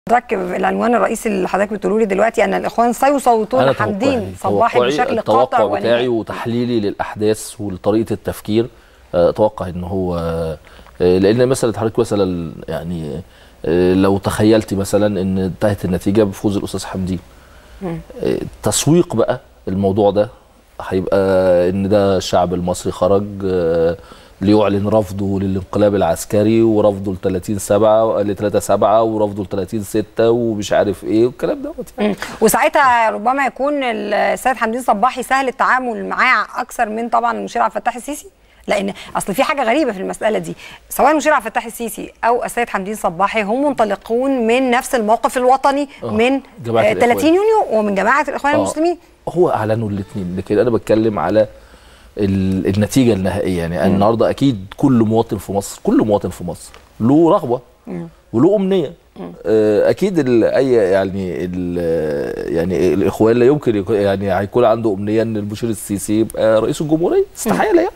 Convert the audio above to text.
حضرتك العنوان الرئيسي اللي حضرتك بتقوله لي دلوقتي ان الاخوان سيصوتون أنا حمدين توقعي- صباحي توقعي- بشكل التوقع قاطع بتاعي ونهائي وتحليلي للاحداث ولطريقه التفكير آه، اتوقع ان هو آه، لان مثلا حضرتك مثلا يعني آه، لو تخيلتي مثلا ان انتهت النتيجه بفوز الاستاذ حمدين آه، تسويق بقى الموضوع ده هيبقى ان ده الشعب المصري خرج آه، ليعلن رفضه للانقلاب العسكري ورفضه ل 30 7 ل 3 7 ورفضه ل 30 6 ومش عارف ايه والكلام دوت يعني. مم. وساعتها ربما يكون السيد حمدين صباحي سهل التعامل معاه اكثر من طبعا المشير عبد الفتاح السيسي لان اصل في حاجه غريبه في المساله دي سواء المشير عبد الفتاح السيسي او السيد حمدين صباحي هم منطلقون من نفس الموقف الوطني آه، من جماعة آه، الإخوان. 30 يونيو ومن جماعه الاخوان آه. المسلمين هو اعلنوا الاثنين لكن انا بتكلم على ال- النتيجه النهائيه يعني النهارده اكيد كل مواطن في مصر كل مواطن في مصر له رغبه وله امنيه آه، اكيد ال- اي يعني ال- يعني الاخوان لا يمكن يكون- يعني هيكون عنده امنيه ان البشير السيسي يبقى رئيس الجمهوريه استحاله يعني